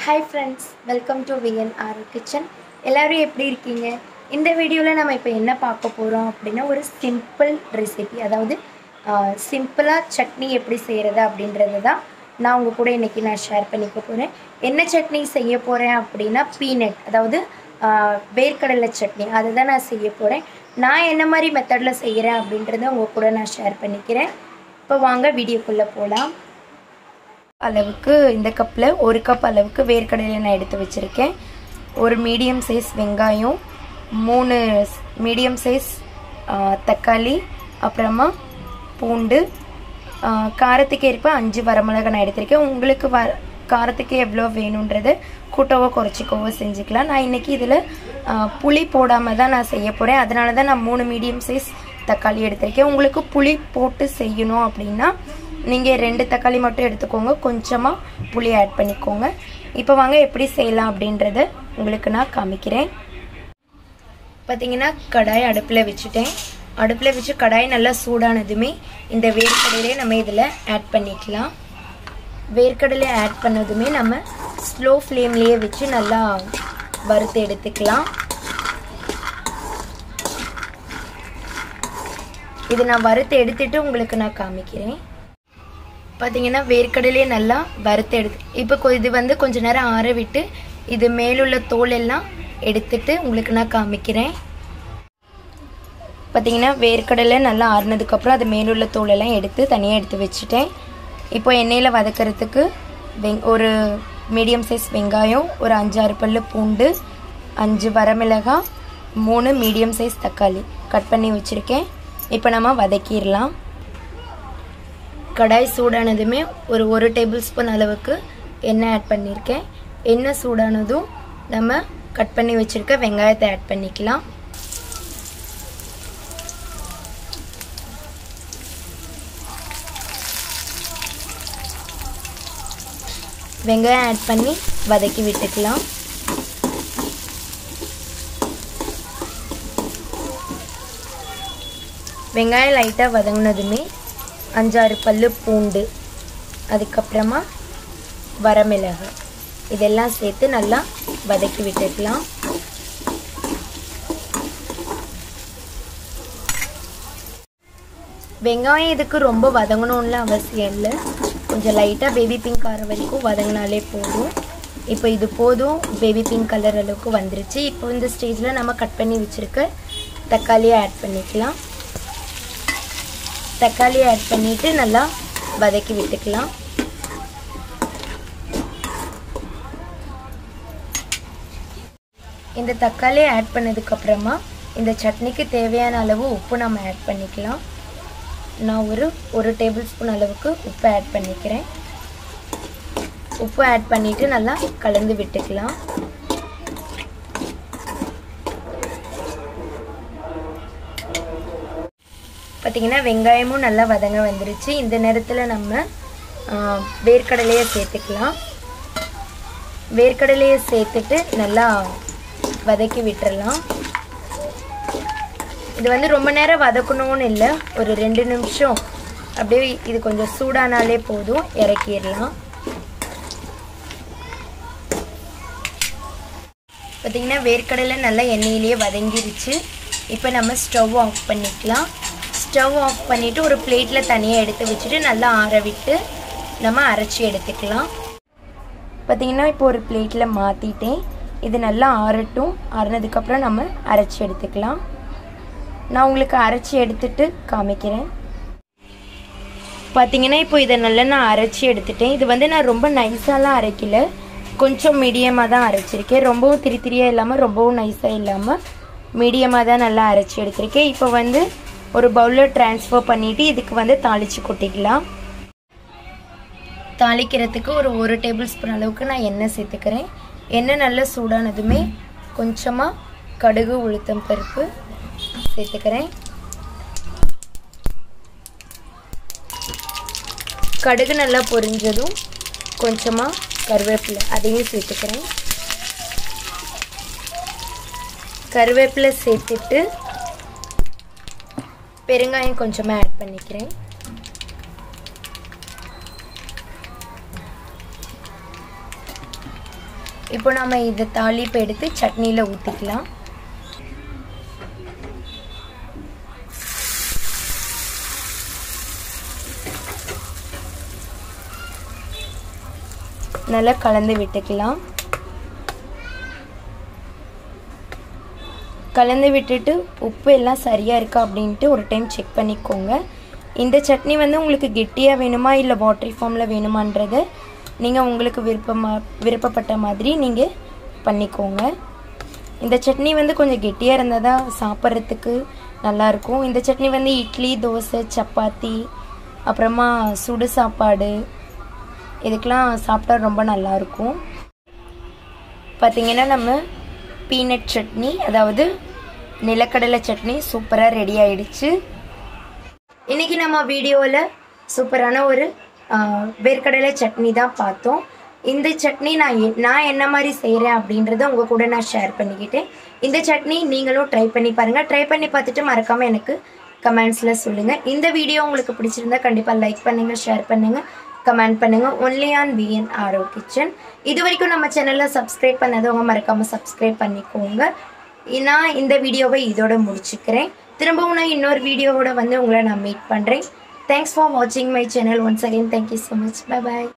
hi friends welcome to V N R kitchen எல்லோரும் எப்படி இருக்கீங்க இந்த வீடியோவில் நம்ம இப்போ என்ன பார்க்க போகிறோம் அப்படின்னா ஒரு சிம்பிள் ரெசிபி அதாவது சிம்பிளாக சட்னி எப்படி செய்கிறது அப்படின்றது தான் நான் உங்கள் கூட இன்றைக்கி நான் ஷேர் பண்ணிக்க போகிறேன் என்ன சட்னி செய்ய போகிறேன் அப்படின்னா பீனட் அதாவது ஆஹ், வேர்க்கடலை சட்னி அதை தான் நான் செய்ய போகிறேன் நான் என்ன மாதிரி மெத்தடில் செய்கிறேன் அப்படின்றத உங்கள் கூட நான் ஷேர் பண்ணிக்கிறேன் இப்போ வாங்க வீடியோக்குள்ளே போகலாம் அளவுக்கு இந்த கப்பில் ஒரு கப் அளவுக்கு வேர்க்கடலை நான் எடுத்து வச்சுருக்கேன் ஒரு மீடியம் சைஸ் வெங்காயம் மூணு மீடியம் சைஸ் தக்காளி அப்புறமா பூண்டு ஆ, காரத்துக்கு ஏற்ப அஞ்சு வரமிளகாய் நான் எடுத்திருக்கேன் உங்களுக்கு வ காரத்துக்கு எவ்வளோ வேணுன்றதை கூட்டவோ குறைச்சிக்கவோ செஞ்சுக்கலாம் நான் இன்றைக்கி இதில் புளி போடாமல் தான் நான் செய்ய போகிறேன் அதனால தான் நான் மூணு மீடியம் சைஸ் தக்காளி எடுத்திருக்கேன் உங்களுக்கு புளி போட்டு செய்யணும் அப்படின்னா நீங்கள் ரெண்டு தக்காளி மட்டும் எடுத்துக்கோங்க கொஞ்சமாக புளி ஆட் பண்ணிக்கோங்க இப்போ வாங்க எப்படி செய்யலாம் அப்படின்றத உங்களுக்கு நான் காமிக்கிறேன் பார்த்தீங்கன்னா கடாய் அடுப்பில் வச்சுட்டேன் அடுப்பில் வச்சு கடாய் நல்லா சூடானதுமே இந்த வேர்க்கடலையை நம்ம இதில் ஆட் பண்ணிக்கலாம் வேர்க்கடலை ஆட் பண்ணதுமே நம்ம ஸ்லோ ஃப்ளேம்லேயே வச்சு நல்லா வறுத்து எடுத்துக்கலாம் இது நான் வறுத்து எடுத்துட்டு உங்களுக்கு நான் காமிக்கிறேன் பார்த்தீங்கன்னா வேர்க்கடலையே நல்லா வறுத்து எடுத்து இப்போ கொ- இது வந்து கொஞ்ச நேரம் ஆற விட்டு இது மேலுள்ள தோல் எல்லாம் எடுத்துட்டு உங்களுக்கு நான் காமிக்கிறேன் பார்த்தீங்கன்னா வேர்க்கடலை நல்லா ஆறுனதுக்கப்புறம் அது மேலுள்ள தோலெல்லாம் எடுத்து தனியாக எடுத்து வச்சுட்டேன் இப்போ எண்ணெயில் வதக்கிறதுக்கு வெங் ஒரு மீடியம் சைஸ் வெங்காயம் ஒரு அஞ்சாறு பல்லு பூண்டு அஞ்சு வரமிளகாய் மூணு மீடியம் சைஸ் தக்காளி கட் பண்ணி வச்சுருக்கேன் இப்போ நம்ம வதக்கிடலாம் கடாய் சூடானதுமே ஒரு ஒரு டேபிள் ஸ்பூன் அளவுக்கு எண்ணெய் ஆட் பண்ணியிருக்கேன் எண்ணெய் சூடானதும் நம்ம கட் பண்ணி வச்சுருக்க வெங்காயத்தை ஆட் பண்ணிக்கலாம் வெங்காயம் ஆட் பண்ணி வதக்கி விட்டுக்கலாம் வெங்காயம் லைட்டாக வதங்கினதுமே அஞ்சாறு பல்லு பூண்டு அதுக்கப்புறமா வரமிளகு இதெல்லாம் சேர்த்து நல்லா வதக்கி விட்டுக்கலாம் வெங்காயம் இதுக்கு ரொம்ப வதங்கணும்னு அவசியம் இல்லை கொஞ்சம் லைட்டாக பேபி பிங்க் ஆகிற வரைக்கும் வதங்கினாலே போதும் இப்போ இது போதும் பேபி பிங்க் கலர் அளவுக்கு வந்துருச்சு இப்போ இந்த ஸ்டேஜில் நம்ம கட் பண்ணி வச்சுருக்க தக்காளியை ஆட் பண்ணிக்கலாம் தக்காளி ஆட் பண்ணிட்டு நல்லா வதக்கி விட்டுக்கலாம் இந்த தக்காளியை ஆட் பண்ணதுக்கு அப்புறமா இந்த சட்னிக்கு தேவையான அளவு உப்பு நம்ம ஆட் பண்ணிக்கலாம் நான் ஒரு ஒரு டேபிள் ஸ்பூன் அளவுக்கு உப்பு ஆட் பண்ணிக்கிறேன் உப்பு ஆட் பண்ணிட்டு நல்லா கலந்து விட்டுக்கலாம் பார்த்தீங்கன்னா வெங்காயமும் நல்லா வதங்க வந்துருச்சு இந்த நேரத்தில் நம்ம ஆ, வேர்க்கடலையை சேர்த்துக்கலாம் வேர்க்கடலையை சேர்த்துட்டு நல்லா வதக்கி விட்டுறலாம் இது வந்து ரொம்ப நேரம் வதக்கணும்னு இல்லை ஒரு ரெண்டு நிமிஷம் அப்படியே இது கொஞ்சம் சூடானாலே போதும் இறக்கிடலாம் பார்த்தீங்கன்னா வேர்க்கடலை நல்லா எண்ணெயிலேயே வதங்கிருச்சு இப்போ நம்ம ஸ்டவ் ஆஃப் பண்ணிக்கலாம் ஸ்டவ் ஆஃப் பண்ணிவிட்டு ஒரு பிளேட்டில் தனியாக எடுத்து வச்சுட்டு நல்லா ஆற விட்டு நம்ம அரைச்சி எடுத்துக்கலாம் பார்த்தீங்கன்னா இப்போ ஒரு பிளேட்டில் மாற்றிட்டேன் இது நல்லா ஆறட்டும் ஆறுனதுக்கப்புறம் நம்ம அரைச்சி எடுத்துக்கலாம் நான் உங்களுக்கு அரைச்சி எடுத்துட்டு காமிக்கிறேன் பார்த்தீங்கன்னா இப்போ இதை நல்லா நான் அரைச்சி எடுத்துட்டேன் இது வந்து நான் ரொம்ப நைஸாலாம் அரைக்கல கொஞ்சம் மீடியமாக தான் அரைச்சிருக்கேன் ரொம்பவும் திரி திரியாக இல்லாமல் ரொம்பவும் நைஸாக இல்லாமல் மீடியமாக தான் நல்லா அரைச்சி எடுத்திருக்கேன் இப்போ வந்து ஒரு பவுலில் ட்ரான்ஸ்ஃபர் பண்ணிவிட்டு இதுக்கு வந்து தாளித்து கொட்டிக்கலாம் தாளிக்கிறதுக்கு ஒரு ஒரு டேபிள் ஸ்பூன் அளவுக்கு நான் எண்ணெய் சேர்த்துக்கிறேன் எண்ணெய் நல்லா சூடானதுமே கொஞ்சமாக கடுகு உளுத்தம் பருப்பு சேர்த்துக்கிறேன் கடுகு நல்லா பொரிஞ்சதும் கொஞ்சமாக கருவேப்பிலை அதையும் சேர்த்துக்கிறேன் கருவேப்பிலை சேர்த்துட்டு பெருங்காயம் கொஞ்சமாக ஆட் பண்ணிக்கிறேன் இப்போ நம்ம இதை தாளிப்பு எடுத்து சட்னியில் ஊற்றிக்கலாம் நல்லா கலந்து விட்டுக்கலாம் கலந்து விட்டுட்டு உப்பு எல்லாம் சரியாக இருக்கா அப்படின்ட்டு ஒரு டைம் செக் பண்ணிக்கோங்க இந்த சட்னி வந்து உங்களுக்கு கெட்டியாக வேணுமா இல்லை வாட்டரி ஃபார்மில் வேணுமான்றதை நீங்கள் உங்களுக்கு விருப்பமாக விருப்பப்பட்ட மாதிரி நீங்கள் பண்ணிக்கோங்க இந்த சட்னி வந்து கொஞ்சம் கெட்டியாக இருந்தால் தான் சாப்பிட்றதுக்கு நல்லாயிருக்கும் இந்த சட்னி வந்து இட்லி தோசை சப்பாத்தி அப்புறமா சுடு சாப்பாடு இதுக்கெலாம் சாப்பிட்டா ரொம்ப நல்லாயிருக்கும் பார்த்திங்கன்னா நம்ம பீனட் சட்னி அதாவது நிலக்கடலை சட்னி சூப்பராக ரெடி ஆயிடுச்சு இன்றைக்கி நம்ம வீடியோவில் சூப்பரான ஒரு வேர்க்கடலை சட்னி தான் பார்த்தோம் இந்த சட்னி நான் எ- நான் என்ன மாதிரி செய்கிறேன் அப்படின்றத உங்கள் கூட நான் ஷேர் பண்ணிக்கிட்டேன் இந்த சட்னி நீங்களும் ட்ரை பண்ணி பாருங்கள் ட்ரை பண்ணி பார்த்துட்டு மறக்காமல் எனக்கு கமெண்ட்ஸில் சொல்லுங்கள் இந்த வீடியோ உங்களுக்கு பிடிச்சிருந்தா கண்டிப்பாக லைக் பண்ணுங்கள் ஷேர் பண்ணுங்கள் கமெண்ட் பண்ணுங்கள் ஒன்லி ஆன் விஎன் ஆரோ கிச்சன் இது வரைக்கும் நம்ம சேனலில் சப்ஸ்கிரைப் பண்ணாதவங்க மறக்காமல் சப்ஸ்கிரைப் பண்ணிக்கோங்க நான் இந்த வீடியோவை இதோட முடிச்சுக்கிறேன் திரும்பவும் நான் இன்னொரு வீடியோவோட வந்து உங்களை நான் மீட் பண்ணுறேன் தேங்க்ஸ் ஃபார் வாட்சிங் my channel once again thank you so much bye bye